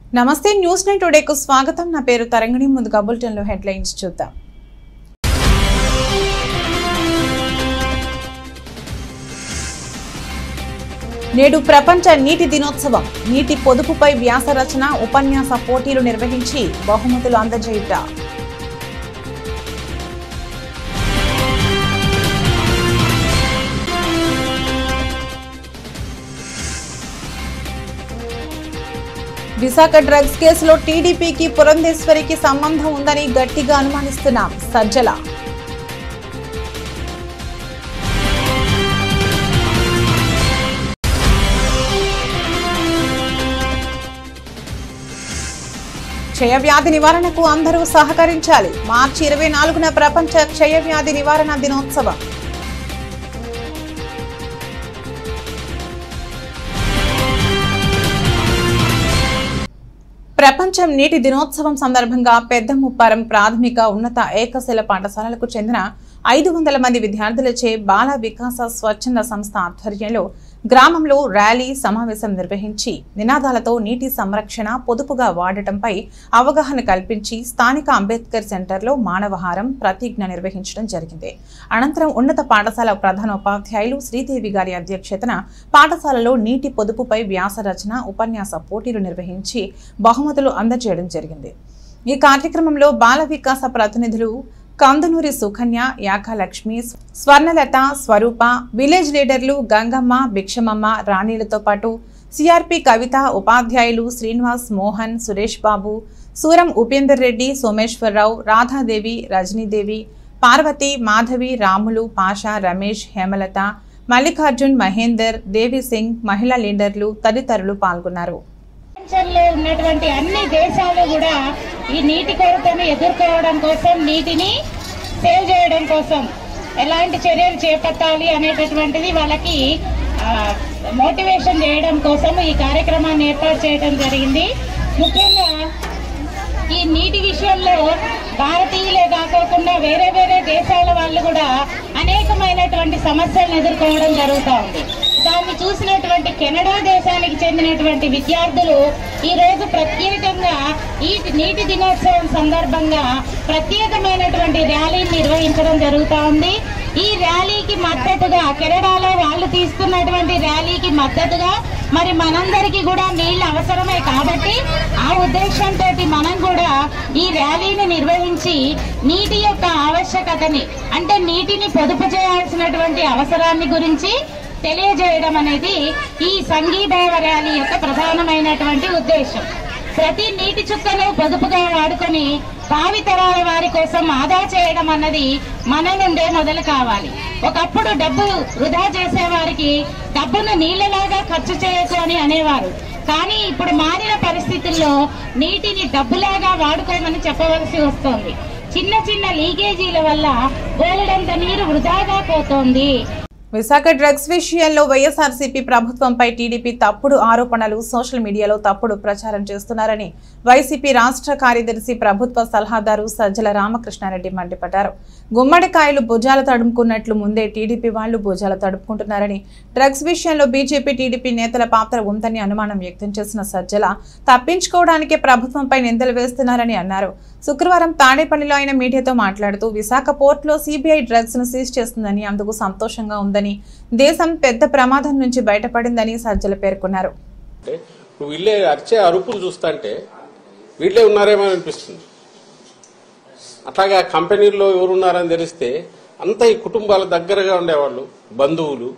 నమస్తే news nine టుడేకు స్వాగతం నా పేరు తరంగిణి ముందుగా బులెటిన్లో హెడ్లైన్స్ చూద్దాం నేడు ప్రపంచ నీటి దినోత్సవం నీటి పొదుపుపై వ్యాస రచన ఉపన్యాస పోటీలు నిర్వహించి బహుమతులు అందజేయుట విశాఖ డ్రగ్స్ కేసులో టీడీపీకి పురంధేశ్వరికి సంబంధం ఉందని గట్టిగా అనుమానిస్తున్నాం సజ్జల క్షయవ్యాధి నివారణకు అందరూ సహకరించాలి మార్చి ఇరవై నాలుగున ప్రపంచ క్షయవ్యాధి నివారణ దినోత్సవం ప్రపంచం నీటి దినోత్సవం సందర్భంగా పెద్ద ముప్పారం ప్రాథమిక ఉన్నత ఏకశిల పాఠశాలలకు చెందిన ఐదు వందల మంది విద్యార్థులచే బాల వికాస స్వచ్ఛంద సంస్థ ఆధ్వర్యంలో గ్రామంలో ర్యాలీ సమావేశం నిర్వహించి నినాదాలతో నీటి సంరక్షణ పొదుపుగా వాడటంపై అవగాహన కల్పించి స్థానిక అంబేద్కర్ సెంటర్లో మానవహారం ప్రతిజ్ఞ నిర్వహించడం జరిగింది అనంతరం ఉన్నత పాఠశాల ప్రధానోపాధ్యాయులు శ్రీదేవి గారి అధ్యక్షతన పాఠశాలలో నీటి పొదుపుపై వ్యాస రచన ఉపన్యాస పోటీలు నిర్వహించి బహుమతులు అందజేయడం జరిగింది ఈ కార్యక్రమంలో బాల వికాస ప్రతినిధులు కందునూరి సుకన్య యాకాలక్ష్మి స్వర్ణలత స్వరూప విలేజ్ లీడర్లు గంగమ్మ భిక్షమమ్మ రాణీలతో పాటు సిఆర్పి కవిత ఉపాధ్యాయులు శ్రీనివాస్ మోహన్ సురేష్ బాబు సూరం ఉపేందర్ రెడ్డి సోమేశ్వరరావు రాధాదేవి రజనీదేవి పార్వతి మాధవి రాములు పాషా రమేష్ హేమలత మల్లికార్జున్ మహేందర్ దేవి సింగ్ మహిళా లీడర్లు తదితరులు పాల్గొన్నారు ప్రపంచంలో ఉన్నటువంటి అన్ని దేశాలు కూడా ఈ నీటి కొరతను ఎదుర్కోవడం కోసం నీటిని సేవ్ చేయడం కోసం ఎలాంటి చర్యలు చేపట్టాలి అనేటటువంటిది వాళ్ళకి మోటివేషన్ చేయడం కోసం ఈ కార్యక్రమాన్ని ఏర్పాటు చేయడం జరిగింది ముఖ్యంగా ఈ నీటి విషయంలో భారతీయులే కాకోకుండా వేరే వేరే దేశాల వాళ్ళు కూడా అనేకమైనటువంటి సమస్యలను ఎదుర్కోవడం జరుగుతూ ఉంది దాన్ని చూసినటువంటి కెనడా దేశానికి చెందినటువంటి విద్యార్థులు ఈ రోజు ప్రత్యేకంగా ఈ నీటి దినోత్సవం సందర్భంగా ప్రత్యేకమైనటువంటి ర్యాలీని నిర్వహించడం జరుగుతూ ఉంది ఈ ర్యాలీకి మద్దతుగా కెనడాలో వాళ్ళు తీసుకున్నటువంటి ర్యాలీకి మద్దతుగా మరి మనందరికీ కూడా నీళ్లు అవసరమే కాబట్టి ఆ ఉద్దేశంతో మనం కూడా ఈ ర్యాలీని నిర్వహించి నీటి యొక్క ఆవశ్యకతని అంటే నీటిని పొదుపు చేయాల్సినటువంటి అవసరాన్ని గురించి తెలియజేయడం అనేది ఈ సంఘీభావ ర్యాలీ యొక్క ప్రధానమైనటువంటి ఉద్దేశం ప్రతి నీటి చుక్కను పొదుపుగా వాడుకొని భావితరాల వారి కోసం ఆదా చేయడం అన్నది మన నుండే మొదలు కావాలి ఒకప్పుడు డబ్బు వృధా చేసే వారికి డబ్బును నీళ్ళలాగా ఖర్చు చేయకు అని అనేవారు కానీ ఇప్పుడు మారిన పరిస్థితుల్లో నీటిని డబ్బులాగా వాడుకోమని చెప్పవలసి వస్తోంది చిన్న చిన్న లీకేజీల వల్ల బోలెడంత నీరు వృధాగా పోతోంది విశాఖ డ్రగ్స్ విషయంలో వైఎస్ఆర్సీపీ ప్రభుత్వంపై టీడీపీ తప్పుడు ఆరోపణలు సోషల్ మీడియాలో తప్పుడు ప్రచారం చేస్తున్నారని వైసీపీ రాష్ట్ర కార్యదర్శి ప్రభుత్వ సలహాదారు సజ్జల రామకృష్ణారెడ్డి మండిపడ్డారు గుమ్మడికాయలు భుజాలు తడుముకున్నట్లు ముందే టీడీపీ వాళ్లు భుజాలు తడుపుకుంటున్నారని డ్రగ్స్ విషయంలో బీజేపీ టీడీపీ నేతల పాత్ర ఉందని అనుమానం వ్యక్తం చేసిన సజ్జల తప్పించుకోవడానికే ప్రభుత్వంపై నిందలు వేస్తున్నారని అన్నారు శుక్రవారం తాడేపల్లిలో ఆయన మీడియాతో మాట్లాడుతూ విశాఖ పోర్టులో సీబీఐ డ్రగ్స్ ను సీజ్ చేస్తుందని అందుకు సంతోషంగా ఉందని దేశం పెద్ద ప్రమాదం నుంచి బయటపడిందని సజ్జల పేర్కొన్నారు అంటే నువ్వు వీళ్ళే అరిచే అరుపులు చూస్తుంటే వీళ్ళే ఉన్నారేమో అనిపిస్తుంది అట్లాగే ఆ కంపెనీల్లో ఎవరున్నారని తెలిస్తే అంతా ఈ కుటుంబాల దగ్గరగా ఉండేవాళ్ళు బంధువులు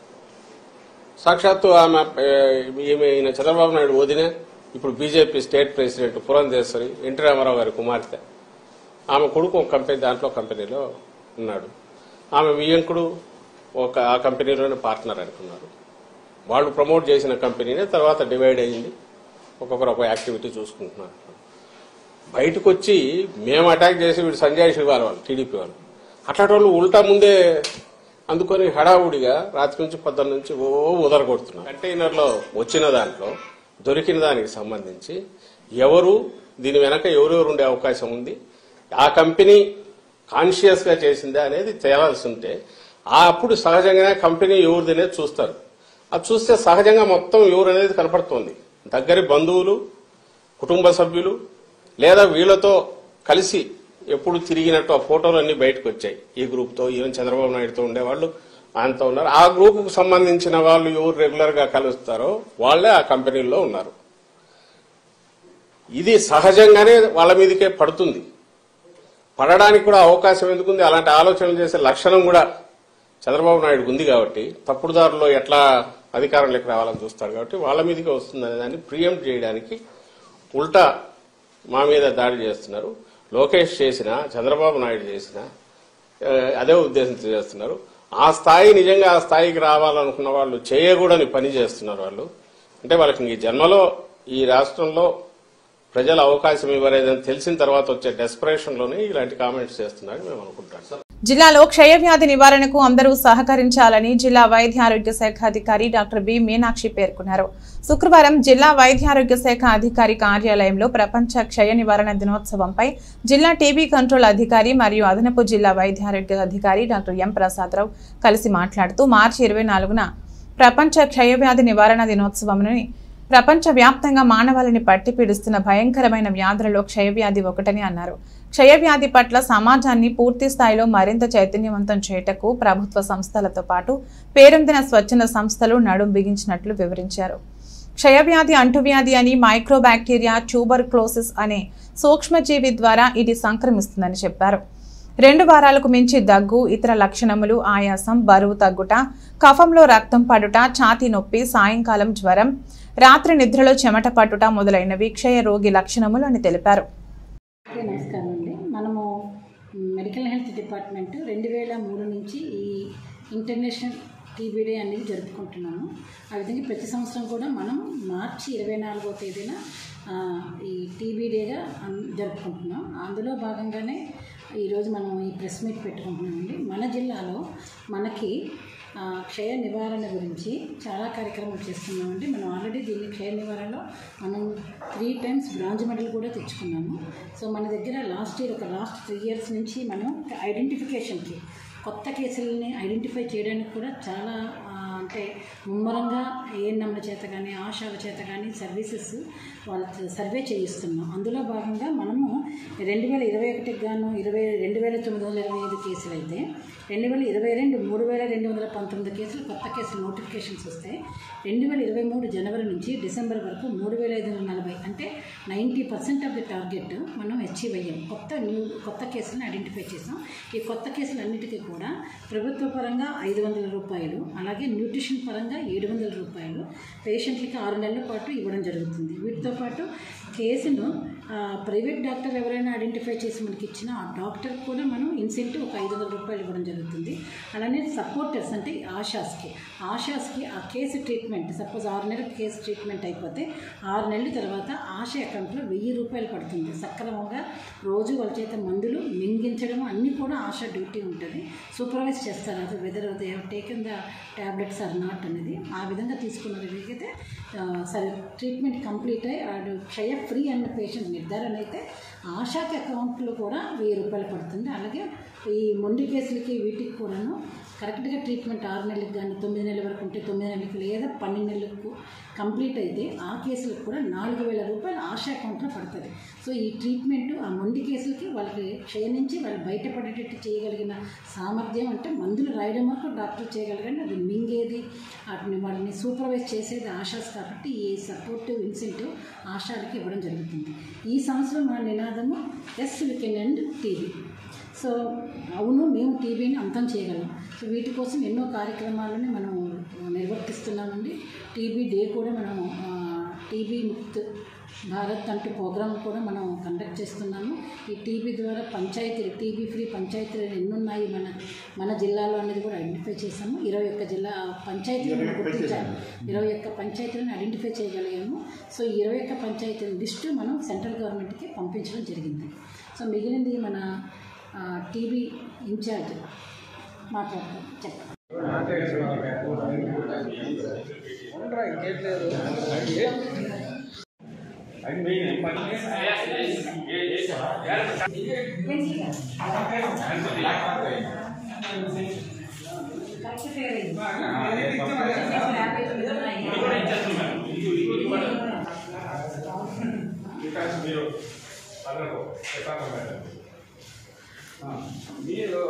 సాక్షాత్తు ఆమె ఏ, ఈమె ఈయన చంద్రబాబు నాయుడు వదిన ఇప్పుడు BJP state president Purandeswari NT Rama Rao గారి కుమార్తె ఆమె కొడుకు ఒక కంపెనీ దాంట్లో కంపెనీలో ఉన్నాడు ఆమె వియంకుడు ఒక ఆ కంపెనీలోనే పార్ట్నర్ అనుకున్నారు వాళ్ళు ప్రమోట్ చేసిన కంపెనీనే తర్వాత డివైడ్ అయ్యింది ఒక్కొక్కరు ఒక యాక్టివిటీ చూసుకుంటున్నారు బయటకు వచ్చి మేము అటాక్ చేసి వీడు సంజయ్ శివార్ వాళ్ళు టీడీపీ వాళ్ళు అట్లాంటి వాళ్ళు ఉల్టా ముందే అందుకొని హడావుడిగా రాత్రి నుంచి పొద్దున్న నుంచి ఓ ఉదరగొడుతున్నారు కంటైనర్లో వచ్చిన దాంట్లో దొరికిన దానికి సంబంధించి ఎవరు దీని వెనక ఎవరెవరు ఉండే అవకాశం ఉంది ఆ కంపెనీ కాన్షియస్ గా చేసిందా అనేది తేలాల్సి ఉంటే ఆ అప్పుడు సహజంగానే కంపెనీ ఎవరిది అనేది చూస్తారు అది చూస్తే సహజంగా మొత్తం ఎవరు అనేది కనపడుతోంది దగ్గరి బంధువులు కుటుంబ సభ్యులు లేదా వీళ్ళతో కలిసి ఎప్పుడు తిరిగినట్టు ఆ ఫోటోలు అన్ని బయటకు వచ్చాయి ఈ గ్రూప్తో ఈవెన్ చంద్రబాబు నాయుడుతో ఉండేవాళ్ళు ఆయనతో ఉన్నారు ఆ గ్రూపుకు సంబంధించిన వాళ్ళు ఎవరు రెగ్యులర్ గా కలుస్తారో వాళ్ళే ఆ కంపెనీల్లో ఉన్నారు ఇది సహజంగానే వాళ్ళ మీదకే పడుతుంది పడడానికి కూడా అవకాశం ఎందుకుంది అలాంటి ఆలోచనలు చేసే లక్షణం కూడా చంద్రబాబు నాయుడుకు ఉంది కాబట్టి తప్పుడు దారిలో ఎట్లా అధికారంలోకి రావాలని చూస్తాడు కాబట్టి వాళ్ళ మీదకే వస్తుందనే దాన్ని ప్రియంట్ చేయడానికి ఉల్టా మా మీద దాడి చేస్తున్నారు లోకేష్ చేసిన చంద్రబాబు నాయుడు చేసిన ఆ, అదే ఉద్దేశంతో చేస్తున్నారు ఆ స్థాయి నిజంగా ఆ స్థాయికి రావాలనుకున్న వాళ్ళు చేయకూడని పని చేస్తున్నారు వాళ్ళు అంటే వాళ్ళకి ఈ జన్మలో ఈ రాష్ట్రంలో ప్రజలు అవకాశం ఇవ్వలేదని తెలిసిన తర్వాత వచ్చే డెస్పరేషన్ లోనే ఇలాంటి కామెంట్స్ చేస్తున్నారని మేము అనుకుంటాం జిల్లాలో క్షయవ్యాధి నివారణకు అందరూ సహకరించాలని జిల్లా వైద్య ఆరోగ్య శాఖ అధికారి డాక్టర్ బి మీనాక్షి పేర్కొన్నారు శుక్రవారం జిల్లా వైద్య ఆరోగ్య శాఖ అధికారి కార్యాలయంలో ప్రపంచ క్షయ నివారణ దినోత్సవంపై జిల్లా టీబీ కంట్రోల్ అధికారి మరియు అదనపు జిల్లా వైద్య ఆరోగ్య అధికారి డాక్టర్ ఎం ప్రసాదరావు కలిసి మాట్లాడుతూ మార్చి ఇరవై నాలుగున ప్రపంచ క్షయవ్యాధి నివారణ దినోత్సవంని ప్రపంచవ్యాప్తంగా మానవాళిని పట్టి పీడిస్తున్న భయంకరమైన వ్యాధులలో క్షయవ్యాధి ఒకటని అన్నారు క్షయవ్యాధి పట్ల సమాజాన్ని పూర్తి స్థాయిలో మరింత చైతన్యవంతం చేయటకు ప్రభుత్వ సంస్థలతో పాటు పేరొందిన స్వచ్ఛంద సంస్థలు నడుం బిగించినట్లు వివరించారు క్షయవ్యాధి అంటువ్యాధి అని మైక్రోబాక్టీరియా ట్యూబర్ క్లోసిస్ అనే సూక్ష్మజీవి ద్వారా ఇది సంక్రమిస్తుందని చెప్పారు రెండు వారాలకు మించి దగ్గు ఇతర లక్షణములు ఆయాసం బరువు తగ్గుట కఫంలో రక్తం పడుట ఛాతీ నొప్పి సాయంకాలం జ్వరం రాత్రి నిద్రలో చెమట పట్టుట మొదలైనవి క్షయ రోగి లక్షణములు అని తెలిపారు ఓకే, నమస్కారం అండి మనము మెడికల్ హెల్త్ డిపార్ట్మెంట్ రెండు వేల మూడు నుంచి ఈ ఇంటర్నేషనల్ టీబీ డే అనేది జరుపుకుంటున్నాము ఆ విధంగా ప్రతి సంవత్సరం కూడా మనం మార్చి ఇరవై నాలుగో తేదీన ఆ, ఈ టీబీ డేగా అన్- జరుపుకుంటున్నాం అందులో భాగంగానే ఈరోజు మనం ఈ ప్రెస్ మీట్ పెట్టుకుంటున్నామండి మన జిల్లాలో మనకి ఆ, క్షయ నివారణ గురించి చాలా కార్యక్రమాలు చేస్తున్నామండి మనం ఆల్రెడీ దీన్ని క్షయ నివారణలో మనం త్రీ టైమ్స్ బ్రాంజ్ మెడల్ కూడా తెచ్చుకున్నాము సో మన దగ్గర లాస్ట్ ఇయర్ ఒక లాస్ట్ త్రీ ఇయర్స్ నుంచి మనం ఐడెంటిఫికేషన్కి కొత్త కేసులని ఐడెంటిఫై చేయడానికి కూడా చాలా ఆ, అంటే ముమ్మరంగా ఏఎన్ఎంల చేత కానీ ఆశాల చేత కానీ సర్వీసెస్ వాళ్ళ సర్వే చేయిస్తున్నాం అందులో భాగంగా మనము రెండు వేల ఇరవై ఒకటికి గాను ఇరవై రెండు వేల తొమ్మిది వందల ఇరవై ఐదు కేసులు అయితే రెండు వేల ఇరవై రెండు మూడు వేల రెండు వందల పంతొమ్మిది కేసులు కొత్త కేసులు నోటిఫికేషన్స్ వస్తాయి రెండు వేల ఇరవై మూడు జనవరి నుంచి డిసెంబర్ వరకు మూడు వేల ఐదు వందల నలభై అంటే ninety percent of the target మనం అచీవ్ అయ్యాం కొత్త న్యూ కొత్త కేసులను ఐడెంటిఫై చేసాం ఈ కొత్త కేసులన్నిటికీ కూడా ప్రభుత్వ పరంగా ఐదు వందల రూపాయలు అలాగే న్యూట్రిషన్ పరంగా ఏడు వందల రూపాయలు పేషెంట్లకి ఆరు నెలల పాటు ఇవ్వడం జరుగుతుంది వీటితో పాటు కేసును ఆ, ప్రైవేట్ డాక్టర్ ఎవరైనా ఐడెంటిఫై చేసి మనకి ఇచ్చిన ఆ డాక్టర్ కూడా మనం ఇన్సెంటివ్ ఒక ఐదు వందల రూపాయలు ఇవ్వడం జరుగుతుంది అలానే సపోర్టర్స్ అంటే ఆశాస్కి ఆశాస్కి ఆ కేసు ట్రీట్మెంట్ సపోజ్ ఆరు నెలల కేసు ట్రీట్మెంట్ అయిపోతే ఆరు నెలల తర్వాత ఆశ అకౌంట్లో వెయ్యి రూపాయలు పడుతుంది సక్రమంగా రోజు వాళ్ళ చేత మందులు మింగించడం అన్నీ కూడా ఆశ డ్యూటీ ఉంటుంది సూపర్వైజ్ చేస్తారు అది whether they have taken the tablets or not అనేది ఆ విధంగా తీసుకున్నది వీలైతే ఆ, సరే ట్రీట్మెంట్ కంప్లీట్ అయ్యి ఆడు క్షయ ఫ్రీ అన్న పేషెంట్ నిర్ధారణ అయితే ఆశాకి అకౌంట్లో కూడా వెయ్యి రూపాయలు పడుతుంది అలాగే ఈ మొండి కేసులకి వీటికి కూడాను కరెక్ట్గా ట్రీట్మెంట్ ఆరు నెలలకు కానీ తొమ్మిది నెలల వరకు ఉంటే తొమ్మిది నెలలకు లేదా పన్నెండు నెలలకు కంప్లీట్ అయితే ఆ కేసులకు కూడా నాలుగు వేల రూపాయలు ఆశా అకౌంట్లో పడుతుంది సో ఈ ట్రీట్మెంట్ ఆ మొండి కేసులకి వాళ్ళకి క్షయించి వాళ్ళు బయటపడేటట్టు చేయగలిగిన సామర్థ్యం అంటే మందులు రాయడం వరకు డాక్టర్ చేయగలిగాను అది మింగేది వాటిని వాళ్ళని సూపర్వైజ్ చేసేది ఆశాస్ కాబట్టి ఈ సపోర్టివ్ ఇన్సెంటివ్ ఆశాలకి ఇవ్వడం జరుగుతుంది ఈ సంవత్సరం మన నినాదము yes we can end TB so అవును మేము టీవీని అంతం చేయగలం సో వీటి కోసం ఎన్నో కార్యక్రమాలని మనం నిర్వర్తిస్తున్నామండి టీబీ డే కూడా మనం టీబీ ముక్త్ భారత్ అంటూ ప్రోగ్రామ్ కూడా మనం కండక్ట్ చేస్తున్నాము ఈ టీబీ ద్వారా పంచాయతీలు టీబీ ఫ్రీ పంచాయతీలు ఎన్నున్నాయి మన మన జిల్లాలో అనేది కూడా ఐడెంటిఫై చేసాము ఇరవై ఒక్క జిల్లా పంచాయతీలను గుర్తించాము ఇరవై ఒక్క పంచాయతీలను ఐడెంటిఫై చేయగలిగాము సో ఈ ఇరవై ఒక్క పంచాయతీల లిస్టు మనం సెంట్రల్ గవర్నమెంట్కి పంపించడం జరిగింది సో మిగిలింది మన టీబీ ఇన్ఛార్జ్ మాట్లాడతాం చెప్పండి మీరు అదనకు ప్రశాంతం మేడం మీరు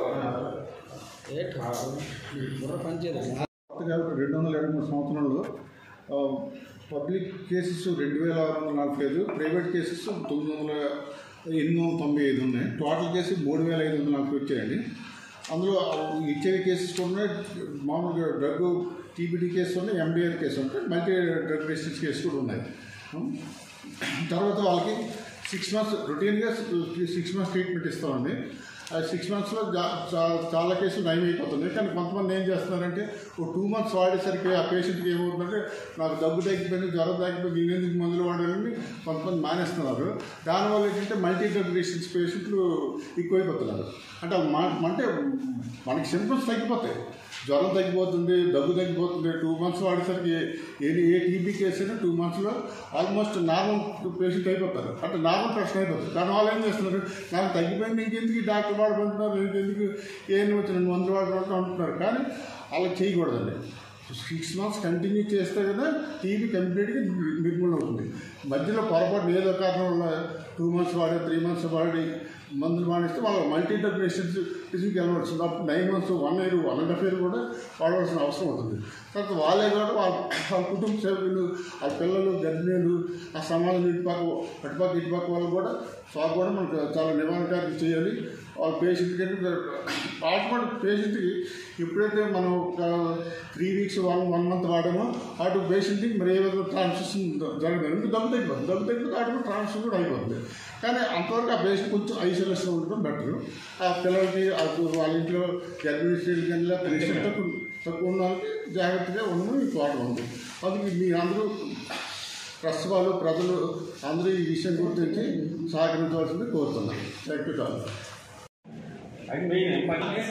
కొత్తగా రెండు వందల ఇరవై మూడు సంవత్సరంలో ఆ, పబ్లిక్ కేసెస్ రెండు వేల ఆరు వందల నలభై ఐదు ప్రైవేట్ కేసెస్ తొమ్మిది వందల ఎనిమిది వందల తొంభై ఐదు ఉన్నాయి టోటల్ కేసు మూడు వేల ఐదు వందల నలభై వచ్చాయండి అందులో ఇచ్చేవి కేసెస్ కూడా ఉన్నాయి మామూలుగా డ్రగ్ టీబీడీ కేసు ఉన్నాయి ఎండిఆర్ కేసు ఉంటాయి మల్టీ డ్రగ్ రెసిస్టెన్స్ కేసు కూడా ఉన్నాయి తర్వాత వాళ్ళకి సిక్స్ మంత్స్ రొటీన్గా సిక్స్ మంత్స్ ట్రీట్మెంట్ ఇస్తామండి ఆ సిక్స్ మంత్స్లో చాలా కేసులు నయం అయిపోతున్నాయి కానీ కొంతమంది ఏం చేస్తున్నారంటే ఓ టూ మంత్స్ వాడేసరికి ఆ పేషెంట్కి ఏమవుతుందంటే నాకు దగ్గు తగ్గిపోయింది జ్వరం తగ్గిపోయింది నేను ఎందుకు మందులు వాడాలని కొంతమంది మానేస్తున్నారు దానివల్ల ఏంటంటే మల్టీ డ్రగ్ రెసిస్టెన్స్ పేషెంట్లు ఎక్కువైపోతున్నారు అంటే వాళ్ళు మా అంటే మనకి సింటమ్స్ తగ్గిపోతాయి జ్వరం తగ్గిపోతుంది దగ్గు తగ్గిపోతుంది టూ మంత్స్ వాడేసరికి ఏ ఏ టీబీ కేసు అయినా టూ మంత్స్లో ఆల్మోస్ట్ నార్మల్ పేషెంట్ అయిపోతారు అంటే నార్మల్ పర్సన్ అయిపోతారు కానీ వాళ్ళు ఏం చేస్తున్నారు నాకు తగ్గిపోయింది ఇంకెందుకు ఈ డాక్టర్ వాడుకుంటున్నారు ఇంకెందుకు ఏం వచ్చి రెండు మందులు వాడుకుంటూ అంటున్నారు కానీ అలా చేయకూడదండి సిక్స్ మంత్స్ కంటిన్యూ చేస్తే కదా టీబీ కంప్లీట్గా నిర్మూలన అవుతుంది మధ్యలో పొరపాటు ఏదో కారణం వల్ల టూ మంత్స్ వాడి త్రీ మంత్స్ వాడి మందులు వాడిస్తే వాళ్ళు మల్టీ డ్రగ్ రెసిస్టెన్స్ డిసీజ్కి వెళ్ళవచ్చు అప్పుడు nine months one year one and half year కూడా వాడవలసిన అవసరం ఉంటుంది తర్వాత వాళ్ళే కూడా వాళ్ళ వాళ్ళ కుటుంబ సభ్యులు వాళ్ళ పిల్లలు గర్భిణీలు ఆ సమాజం ఇటుపక్క అటుపక్క ఇటుపక్క వాళ్ళు కూడా వాళ్ళు కూడా మనకు చాలా నివారణకారం చేయాలి వాళ్ళ పేషెంట్కి ఆటోమేటిక్ పేషెంట్కి ఎప్పుడైతే మనం ఒక three weeks one one month వాడామో అటు పేషెంట్కి మరి ఏ విధంగా ట్రాన్స్మిషన్ జరగదు ఎందుకు దగ్గు తగ్గిపోతుంది దగ్గు తగ్గిపోతే ఆటోమేటిక్ ట్రాన్స్మిషన్ కూడా అయిపోతుంది కానీ అంతవరకు ఆ పేషెంట్ కొంచెం ఐసోలేషన్ ఉండడం బెటర్ ఆ పిల్లలకి ఆ వాళ్ళ ఇంట్లో గర్భిణీ స్త్రీలు కానీ పేషెంట్ తక్కువ తక్కువ ఉన్న వాళ్ళకి జాగ్రత్తగా ఉండడం ఈ వాడడం ఉంది అందుకే మీ అందరూ ట్రస్ట్ వాళ్ళు ప్రజలు అందరూ ఈ విషయం గుర్తించి సహకరించవలసింది కోరుతున్నాను థ్యాంక్ యూ చాలా అది మెయిన్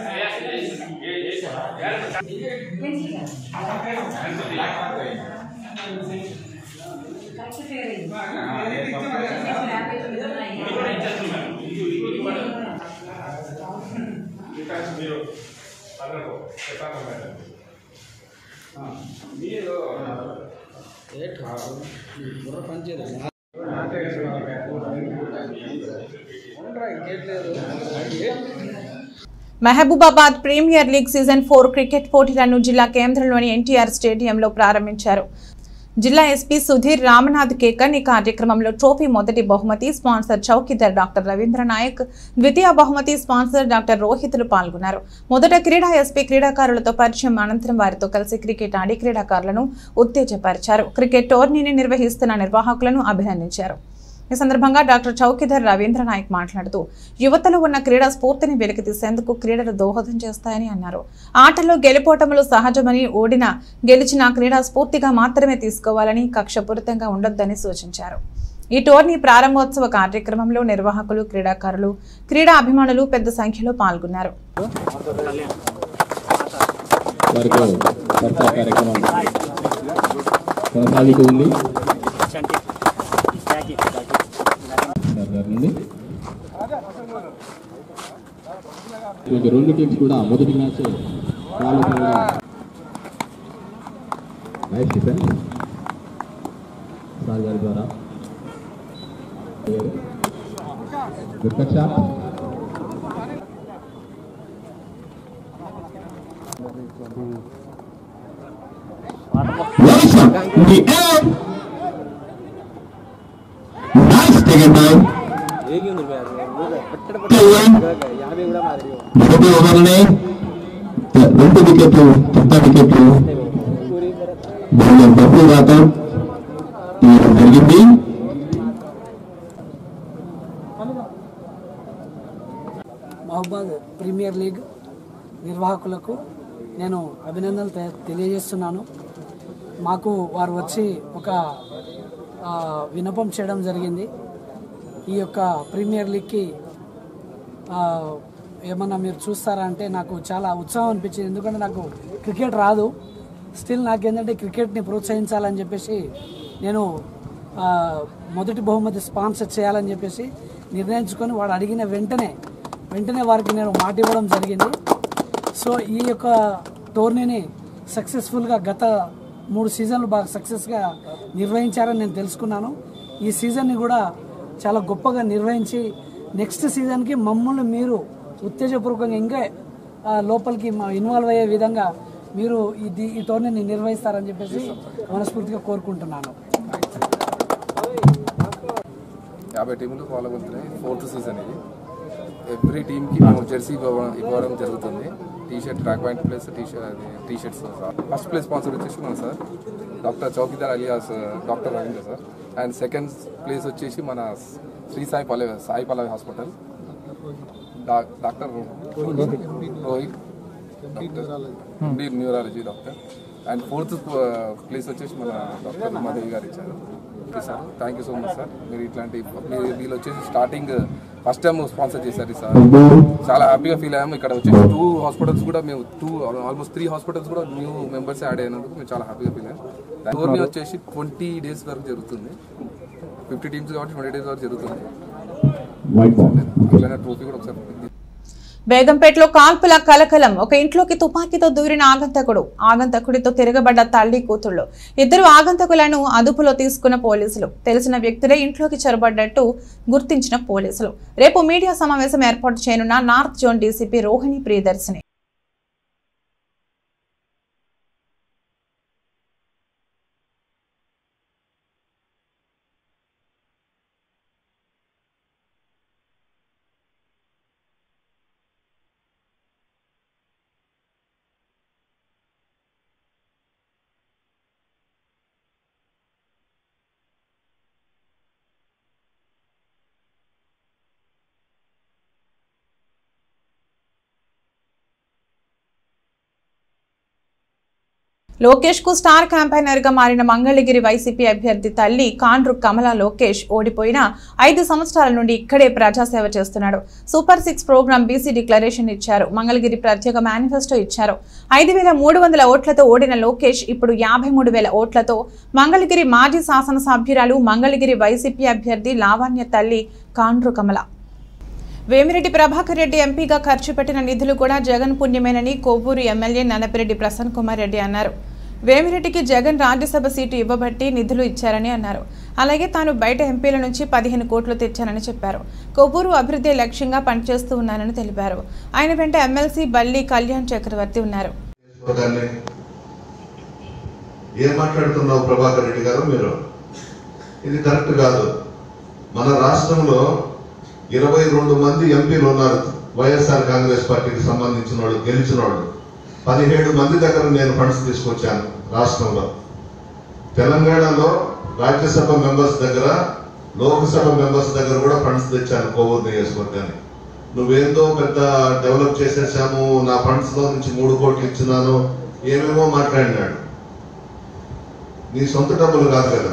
మీరు అదనకు ప్రశాంతం మేడం మీరు Mahabubabad premier league season four cricket పోటీలను జిల్లా కేంద్రంలోని ఎన్టీఆర్ స్టేడియంలో ప్రారంభించారు జిల్లా ఎస్పీ సుధీర్ రామనాథ్ కేకన్ ఈ కార్యక్రమంలో ట్రోఫీ మొదటి బహుమతి స్పాన్సర్ చౌకీదార్ డాక్టర్ రవీంద్ర నాయక్ ద్వితీయ బహుమతి స్పాన్సర్ డాక్టర్ రోహితులు పాల్గొన్నారు మొదట క్రీడా ఎస్పీ క్రీడాకారులతో పరిచయం అనంతరం వారితో కలిసి క్రికెట్ ఆడి క్రీడాకారులను ఉత్తేజపరిచారు క్రికెట్ టోర్నీని నిర్వహిస్తున్న నిర్వాహకులను అభినందించారు ఈ సందర్భంగా డాక్టర్ చౌకీధర్ రవీంద్ర నాయక్ మాట్లాడుతూ యువతలో ఉన్న క్రీడా స్ఫూర్తిని వెలికితీసేందుకు క్రీడలు దోహదం చేస్తాయని అన్నారు ఆటల్లో గెలుపోటములు సహజమని ఓడిన గెలిచిన క్రీడా స్ఫూర్తిగా మాత్రమే తీసుకోవాలని కక్షపూరితంగా ఉండొద్దని సూచించారు ఈ టోర్నీ ప్రారంభోత్సవ కార్యక్రమంలో నిర్వాహకులు క్రీడాకారులు క్రీడా అభిమానులు పెద్ద సంఖ్యలో పాల్గొన్నారు వరకు చర్చా కార్యక్రమం కొనసాగుతుంది సార్ గారి నుండి ఈరోజు రెండు టీమ్స్ కూడా మొదటి match qualify nice defence sir గారి ద్వారా good shot Nice shot. In the air. Nice taken by మొదటి ఓవర్లోనే రెండు వికెట్లు పెద్ద వికెట్లు బౌలర్ బబ్బు రాథోడ్ తీయడం జరిగింది మహబాద్ ప్రీమియర్ లీగ్ నిర్వాహకులకు నేను అభినందనలు తె- తెలియజేస్తున్నాను మాకు వారు వచ్చి ఒక ఆ, విన్నపం చేయడం జరిగింది ఈ యొక్క ప్రీమియర్ లీగ్కి ఆ, ఏమన్నా మీరు చూస్తారా అంటే నాకు చాలా ఉత్సాహం అనిపించింది ఎందుకంటే నాకు క్రికెట్ రాదు స్టిల్ నాకేంటంటే క్రికెట్ని ప్రోత్సహించాలని చెప్పేసి నేను ఆ, మొదటి బహుమతి స్పాన్సర్ చేయాలని చెప్పేసి నిర్ణయించుకొని వాడు అడిగిన వెంటనే వెంటనే వారికి నేను మాట ఇవ్వడం జరిగింది సో ఈ యొక్క టోర్నీని సక్సెస్ఫుల్గా గత మూడు సీజన్లు బాగా సక్సెస్గా నిర్వహించారని నేను తెలుసుకున్నాను ఈ సీజన్ని కూడా చాలా గొప్పగా నిర్వహించి నెక్స్ట్ సీజన్కి మమ్మల్ని మీరు ఉత్తేజపూర్వకంగా ఇంకా ఆ, లోపలికి మా ఇన్వాల్వ్ అయ్యే విధంగా మీరు ఇది ఈ టోర్నీని నిర్వహిస్తారని చెప్పేసి మనస్ఫూర్తిగా కోరుకుంటున్నాను యాభై టీంలు ఫాలో అవుతున్నాయి ఫోర్త్ సీజన్ ఇది ఎవ్రీ టీమ్కి మేము జెర్సీ ఇవ్వడం ఇవ్వడం జరుగుతుంది T shirt track point plus T shirt T shirts first place sponsor వచ్చేసి మన sir doctor Chowkidar alias doctor Ravindra sir and second place వచ్చేసి మన శ్రీ సాయి పల్లవి సాయి పల్లవి హాస్పిటల్ డా- doctor Rohit doctor neurology doctor and fourth place వచ్చేసి మన డాక్టర్ ఉమాదేవి గారు ఇచ్చారు okay sir thank you so much sir మీరు ఇట్లాంటి మీరు వీళ్ళు వచ్చేసి స్టార్టింగ్ ఫస్ట్ టైం స్పాన్సర్ చేశారు ఈ సార్ చాలా హ్యాపీగా ఫీల్ అయ్యాము ఇక్కడ వచ్చేసి టూ హాస్పిటల్స్ కూడా మేము టూ ఆల్మోస్ట్ త్రీ హాస్పిటల్స్ కూడా న్యూ మెంబర్స్ యాడ్ అయినందుకు మేము చాలా హ్యాపీగా ఫీల్ అయ్యాం టోర్నీ వచ్చేసి ట్వంటీ డేస్ వరకు జరుగుతుంది ఫిఫ్టీ టీమ్స్ కాబట్టి ట్వంటీ డేస్ వరకు జరుగుతుంది వైట్ బాల్ అట్లనే ట్రోఫీ కూడా ఒకసారి బేగంపేటలో కాల్పుల కలకలం ఒక ఇంట్లోకి తుపాకీతో దూరిన ఆగంతకుడు ఆగంతకుడితో తిరగబడ్డ తల్లి కూతుళ్ళు ఇద్దరు ఆగంతకులను అదుపులో తీసుకున్న పోలీసులు తెలిసిన వ్యక్తులే ఇంట్లోకి చొరబడ్డట్టు గుర్తించిన పోలీసులు రేపు మీడియా సమావేశం ఏర్పాటు చేయనున్న north zone DCP Rohini Priyadarshini Lokesh కు స్టార్ క్యాంపైనర్ గా మారిన మంగళగిరి వైసీపీ అభ్యర్థి తల్లి కాండ్రు కమల లోకేష్ ఓడిపోయిన ఐదు సంవత్సరాల నుండి ఇక్కడే ప్రజాసేవ చేస్తున్నాడు super six program BC declaration ఇచ్చారు మంగళగిరి ప్రత్యేక మేనిఫెస్టో ఇచ్చారు ఐదు వేల మూడు వందల ఓట్లతో ఓడిన లోకేష్ ఇప్పుడు యాభై మూడు వేల ఓట్లతో మంగళగిరి మాజీ శాసనసభ్యురాలు మంగళగిరి వైసీపీ అభ్యర్థి లావణ్య తల్లి కాండ్రు కమల వేమిరెడ్డి ప్రభాకర్ రెడ్డి ఎంపీగా ఖర్చు పెట్టిన నిధులు కూడా జగన్ పుణ్యమేనని కొవ్వూరు ఎమ్మెల్యే నన్నపిరెడ్డి ప్రసన్న కుమార్ రెడ్డి అన్నారు వేమిరెడ్డికి జగన్ రాజ్యసభ సీటు ఇవ్వబట్టి నిధులు ఇచ్చారని అన్నారు అలాగే తాను బయట ఎంపీల నుంచి పదిహేను కోట్లు తెచ్చానని చెప్పారు కొవ్వూరు అభివృద్ధి లక్ష్యంగా పనిచేస్తూ ఉన్నానని తెలిపారు ఆయన వెంట ఎమ్మెల్సీ బల్లి కళ్యాణ్ చక్రవర్తి ఉన్నారు దాన్ని ఏం మాట్లాడుతున్నావు ప్రభాకర్ రెడ్డి గారు మీరు ఇది కరెక్ట్ కాదు మన రాష్ట్రంలో ఇరవై రెండు మంది ఎంపీలు ఉన్నారు వైఎస్ఆర్ కాంగ్రెస్ పార్టీకి సంబంధించిన వాళ్ళు గెలిచిన వాళ్ళు పదిహేడు మంది దగ్గర నేను ఫండ్స్ తీసుకొచ్చాను రాష్ట్రంలో తెలంగాణలో రాజ్యసభ మెంబర్స్ దగ్గర లోక్సభ మెంబర్స్ దగ్గర కూడా ఫండ్స్ తెచ్చాను కోవూరు నియోజకవర్గానికి నువ్వేందో పెద్ద డెవలప్ చేసేసాము నా ఫండ్స్ లో నుంచి మూడు కోట్లు ఇచ్చినాను ఏమేమో మాట్లాడినాడు నీ సొంత డబ్బులు కాదు కదా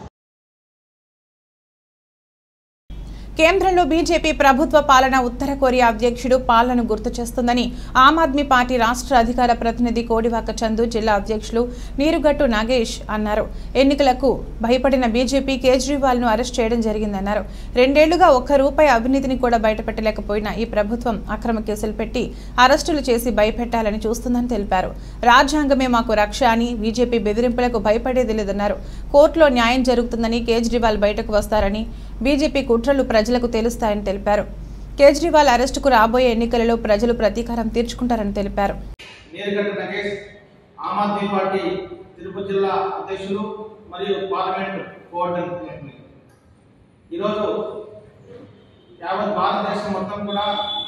కేంద్రంలో బీజేపీ ప్రభుత్వ పాలన ఉత్తర కొరియా అధ్యక్షుడు పాలనను గుర్తు చేస్తుందని ఆమ్ ఆద్మీ పార్టీ రాష్ట్ర అధికార ప్రతినిధి కోడివాక చందు జిల్లా అధ్యక్షులు నీరుగట్టు నాగేష్ అన్నారు ఎన్నికలకు భయపడిన బీజేపీ కేజ్రీవాల్ ను అరెస్ట్ చేయడం జరిగిందన్నారు రెండేళ్లుగా ఒక్క రూపాయి అవినీతిని కూడా బయటపెట్టలేకపోయిన ఈ ప్రభుత్వం అక్రమ కేసులు పెట్టి అరెస్టులు చేసి భయపెట్టాలని చూస్తుందని తెలిపారు రాజ్యాంగమే మాకు రక్ష అని బీజేపీ బెదిరింపులకు భయపడేది లేదన్నారు కోర్టులో న్యాయం జరుగుతుందని కేజ్రీవాల్ బయటకు వస్తారని బీజేపీ కుట్రలు ప్రజలకు తెలుస్తాయని తెలిపారు కేజ్రీవాల్ అరెస్టుకు రాబోయే ఎన్నికలలో ప్రజలు ప్రతీకారం తీర్చుకుంటారని తెలిపారు నీలగడ్డ నగేష్ ఆమ్ ఆద్మీ పార్టీ తిరుపతి జిల్లా అధ్యక్షులు మరియు పార్లమెంట్ కోఆర్డినేటర్ ఈరోజు యావత్ భారతదేశం మొత్తం కూడా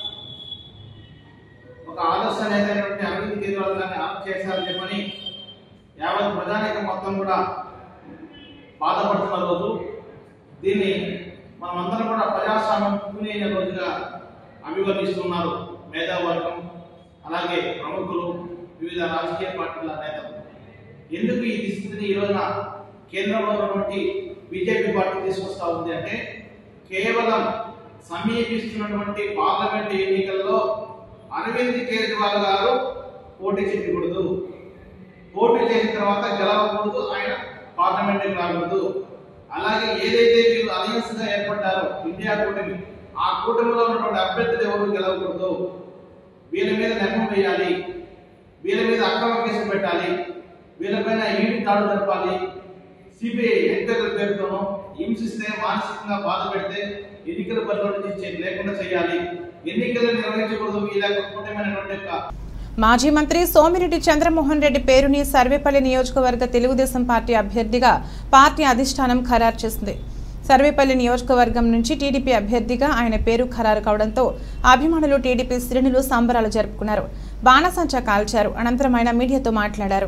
ఒక ఆదర్శ నేత అయినటువంటి అరవింద్ కేజ్రీవాల్ గారిని అరెస్ట్ చేశారని చెప్పని యావత్ ప్రజానీకం మొత్తం కూడా బాధపడుతున్న రోజు దీన్ని మనమందరం కూడా ప్రజాస్వామ్యం రోజుగా అభివర్ణిస్తున్నారు మేధావర్గం అలాగే ప్రముఖులు వివిధ రాజకీయ పార్టీల నేతలు ఎందుకు ఈ స్థితిని ఈ రోజున కేంద్రంలో ఉన్నటువంటి బీజేపీ పార్టీ తీసుకొస్తా ఉంది అంటే కేవలం సమీపిస్తున్నటువంటి పార్లమెంట్ ఎన్నికల్లో అరవింద్ కేజ్రీవాల్ గారు పోటీ చేయకూడదు పోటీ చేసిన తర్వాత గెలవకూడదు ఆయన పార్లమెంట్కి రాకూడదు అలాగే ఏదైతే వీళ్ళు అలయన్స్ గా ఏర్పడ్డారో ఇండియా కూటమి ఆ కూటమిలో ఉన్నటువంటి అభ్యర్థులు ఎవరు గెలవకూడదు వీళ్ళ మీద నెమ్మం వేయాలి వీళ్ళ మీద అక్రమ కేసులు పెట్టాలి వీళ్ళపైన ఈడీ దాడులు జరపాలి సిబిఐ ఎంక్వైరీ పేరుతోనో హింసిస్తే మానసికంగా బాధ పెడితే ఎన్నికల బరిలో నుంచి చే- లేకుండా చేయాలి ఎన్నికలు నిర్వహించకూడదు ఇలా కూటమైనటువంటి యొక్క మాజీ మంత్రి సోమిరెడ్డి చంద్రమోహన్ రెడ్డి పేరుని సర్వేపల్లి నియోజకవర్గ తెలుగుదేశం పార్టీ అభ్యర్థిగా పార్టీ అధిష్టానం ఖరారు చేసింది సర్వేపల్లి నియోజకవర్గం నుంచి టీడీపీ అభ్యర్థిగా ఆయన పేరు ఖరారు కావడంతో అభిమానులు టీడీపీ శ్రేణులు సంబరాలు జరుపుకున్నారు బాణసంచా కాల్చారు అనంతరం ఆయన మీడియాతో మాట్లాడారు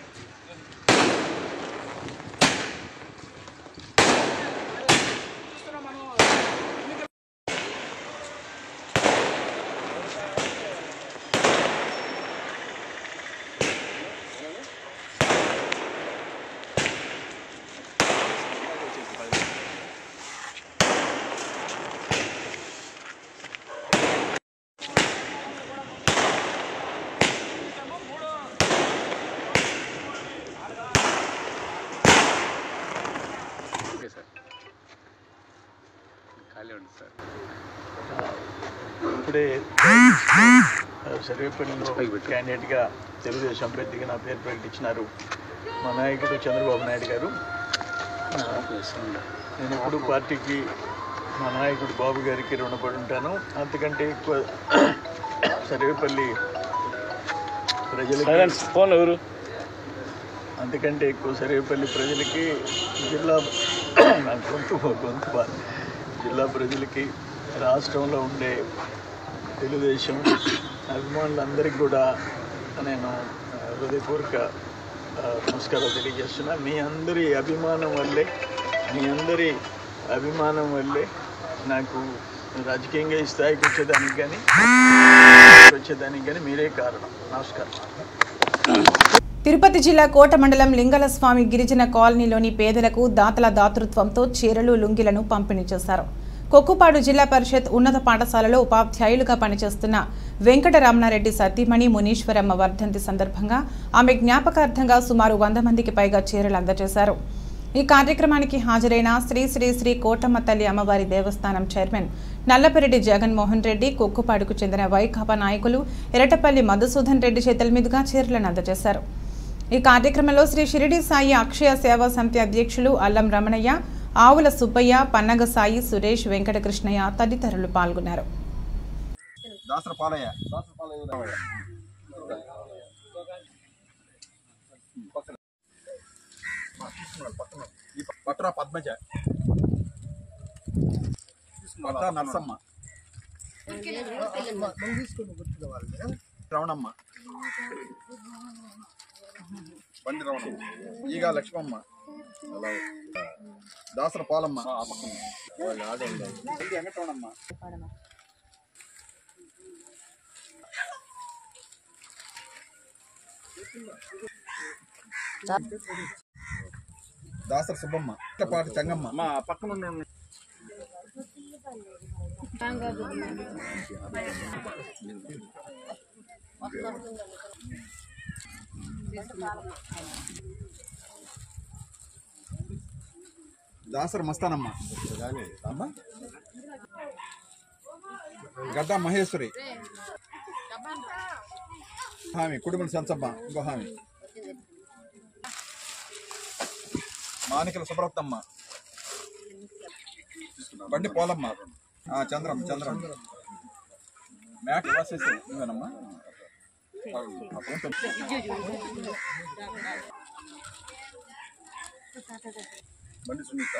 ఓకే సార్ ఖాళీ ఉంది సార్ ఇప్పుడే సర్వేపల్లిలో క్యాండిడేట్గా తెలుగుదేశం అభ్యర్థిగా నా పేరు ప్రకటించినారు మా నాయకుడు చంద్రబాబు నాయుడు గారు ఆ, నేను ఎప్పుడు పార్టీకి మా నాయకుడు బాబు గారికి రుణపడి ఉంటాను అంతకంటే ఎక్కువ సర్వేపల్లి ప్రజలకి ఫోన్ ఎవరు అంతకంటే ఎక్కువ సర్వేపల్లి ప్రజలకి జిల్లా నా గొంతు గొంతు బా- జిల్లా ప్రజలకి రాష్ట్రంలో ఉండే తెలుగుదేశం అభిమానులందరికీ కూడా నేను ఆ, హృదయపూర్వక ఆ, నమస్కారాలు తెలియజేస్తున్నా మీ అందరి అభిమానం వల్లే మీ అందరి అభిమానం వల్లే నాకు రాజకీయంగా ఈ స్థాయికి వచ్చేదానికి కానీ వచ్చేదానికి కానీ మీరే కారణం నమస్కారం తిరుపతి జిల్లా కోట మండలం లింగల స్వామి గిరిజన కాలనీలోని పేదలకు దాతల దాతృత్వంతో చీరలు లుంగిలను పంపిణీ చేశారు కొక్కుపాడు జిల్లా పరిషత్ ఉన్నత పాఠశాలలో ఉపాధ్యాయులుగా పనిచేస్తున్న వెంకటరమణారెడ్డి సతీమణి మునీశ్వరమ్మ వర్ధంతి సందర్భంగా ఆమె జ్ఞాపకార్థంగా సుమారు వంద మందికి పైగా చీరలు అందజేశారు ఈ కార్యక్రమానికి హాజరైన శ్రీ శ్రీ శ్రీ కోటమ్మ తల్లి అమ్మవారి దేవస్థానం చైర్మన్ నల్లపరెడ్డి జగన్మోహన్ రెడ్డి కొక్కుపాడుకు చెందిన వైకాపా నాయకులు ఎరటపల్లి మధుసూదన్ రెడ్డి చేతుల మీదుగా చీరలను అందజేశారు ఈ కార్యక్రమంలో శ్రీ షిరిడి సాయి అక్షయ సేవా సమితి అధ్యక్షులు అల్లం రమణయ్య ఆవుల సుబ్బయ్య పన్నగ సాయి సురేష్ వెంకటకృష్ణయ్య తదితరులు పాల్గొన్నారు దాసర పాలయ్య దాసర పాలయ్య ఈ పట్ర పద్మజ పట్ర నరసమ్మ రవణమ్మ బండి రవణమ్మ ఈగ లక్ష్మమ్మ దాసర పాలమ్మ వెంకటరమణమ్మ దాసర సుబ్బమ్మ పాటి చంగమ్మ మా పక్కన ఉన్న దాసర మస్తానమ్మ అమ్మ గడ్డ మహేశ్వరి హామీ కుటుంబ సంచమ్మ ఇంకో హామీ మానికల సుబ్రతమ్మ బండి పోలమ్మ ఆ, చంద్రం చంద్రం మ్యాట్ రాసేసి నువ్వేనమ్మా ఆ ఫోన్ పెట్టు. బండి సునీత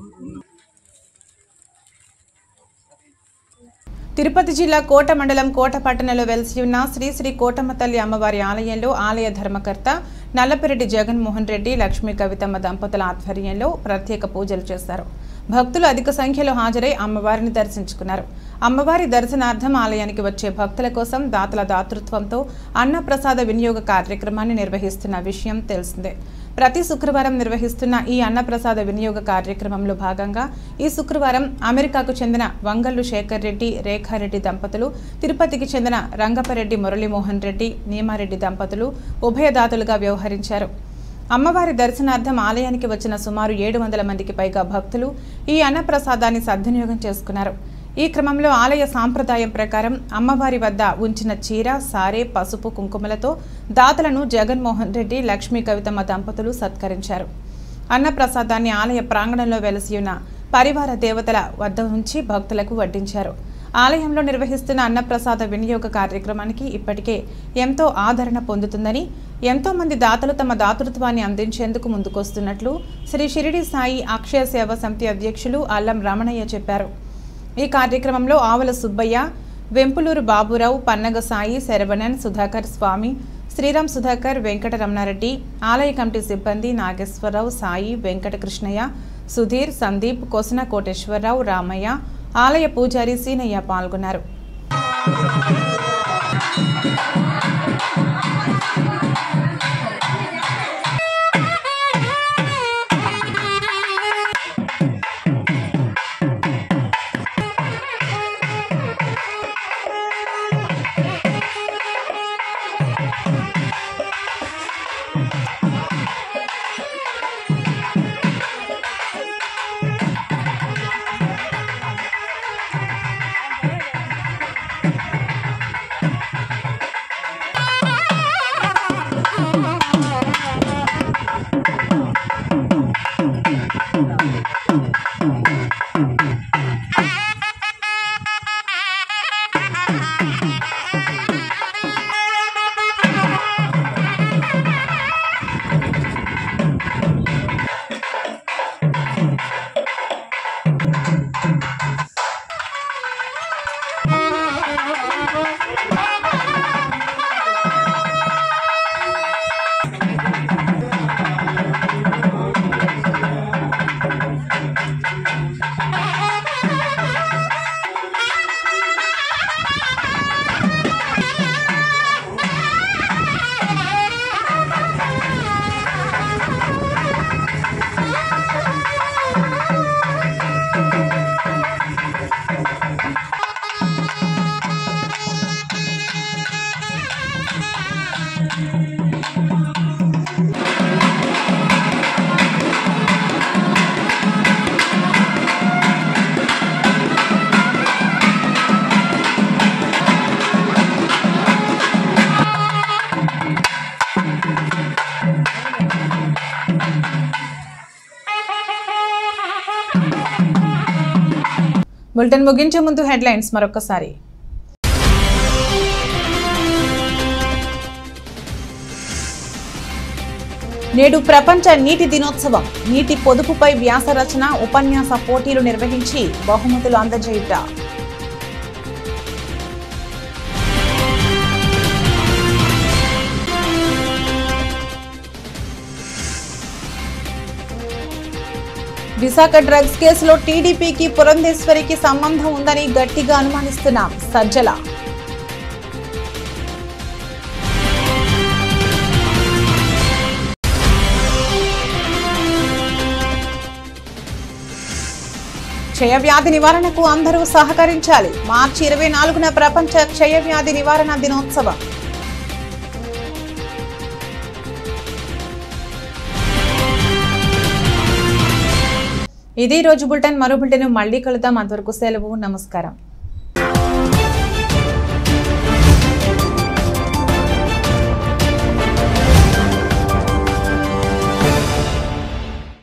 తిరుపతి జిల్లా కోట మండలం కోట పట్టణంలో వెలిసి ఉన్న శ్రీ శ్రీ కోటమ్మ తల్లి అమ్మవారి ఆలయంలో ఆలయ ధర్మకర్త నల్లపిరెడ్డి జగన్మోహన్ రెడ్డి లక్ష్మీ కవితమ్మ దంపతుల ఆధ్వర్యంలో ప్రత్యేక పూజలు చేశారు భక్తులు అధిక సంఖ్యలో హాజరై అమ్మవారిని దర్శించుకున్నారు అమ్మవారి దర్శనార్థం ఆలయానికి వచ్చే భక్తుల కోసం దాతల దాతృత్వంతో అన్నప్రసాద వినియోగ కార్యక్రమాన్ని నిర్వహిస్తున్న విషయం తెలిసిందే ప్రతి శుక్రవారం నిర్వహిస్తున్న ఈ అన్నప్రసాద వినియోగ కార్యక్రమంలో భాగంగా ఈ శుక్రవారం అమెరికాకు చెందిన వంగల్లు శేఖర్ రెడ్డి రేఖారెడ్డి దంపతులు తిరుపతికి చెందిన రంగపరెడ్డి మురళీమోహన్ రెడ్డి నీమారెడ్డి దంపతులు ఉభయదాతలుగా వ్యవహరించారు అమ్మవారి దర్శనార్థం ఆలయానికి వచ్చిన సుమారు ఏడు వందల మందికి పైగా భక్తులు ఈ అన్నప్రసాదాన్ని సద్వినియోగం చేసుకున్నారు ఈ క్రమంలో ఆలయ సాంప్రదాయం ప్రకారం అమ్మవారి వద్ద ఉంచిన చీర సారే పసుపు కుంకుమలతో దాతలను జగన్మోహన్ రెడ్డి లక్ష్మీ కవితమ్మ దంపతులు సత్కరించారు అన్నప్రసాదాన్ని ఆలయ ప్రాంగణంలో వెలసి ఉన్న పరివార దేవతల వద్ద ఉంచి భక్తులకు వడ్డించారు ఆలయంలో నిర్వహిస్తున్న అన్నప్రసాద వినియోగ కార్యక్రమానికి ఇప్పటికే ఎంతో ఆదరణ పొందుతుందని ఎంతో మంది దాతలు తమ దాతృత్వాన్ని అందించేందుకు ముందుకొస్తున్నట్లు శ్రీ షిరిడి సాయి అక్షయ సేవ సమితి అధ్యక్షులు అల్లం రమణయ్య చెప్పారు ఈ కార్యక్రమంలో ఆవల సుబ్బయ్య వెంపులూరు బాబురావు పన్నగ సాయి శరవణన్ సుధాకర్ స్వామి శ్రీరామ్ సుధాకర్ వెంకట రమణారెడ్డి ఆలయ కమిటీ సిబ్బంది నాగేశ్వరరావు సాయి వెంకట కృష్ణయ్య సుధీర్ సందీప్ కొసన కోటేశ్వరరావు రామయ్య ఆలయ పూజారి సీనయ్య పాల్గొన్నారు బులెటిన్ ముగించే ముందు హెడ్లైన్స్ మరొకసారి నేడు ప్రపంచ నీటి దినోత్సవం నీటి పొదుపుపై వ్యాస రచన ఉపన్యాస పోటీలు నిర్వహించి బహుమతులు అందజేయుట విశాఖ డ్రగ్స్ కేసులో టీడీపీకి పురంధేశ్వరికి సంబంధం ఉందని గట్టిగా అనుమానిస్తున్నాం సజ్జల క్షయవ్యాధి నివారణకు అందరూ సహకరించాలి మార్చి ఇరవై నాలుగున ప్రపంచ క్షయవ్యాధి నివారణ దినోత్సవం ఇది ఈ రోజు బులెటిన్ మరో బులెటిన్ మళ్ళీ కలుద్దాం అంతవరకు సెలవు నమస్కారం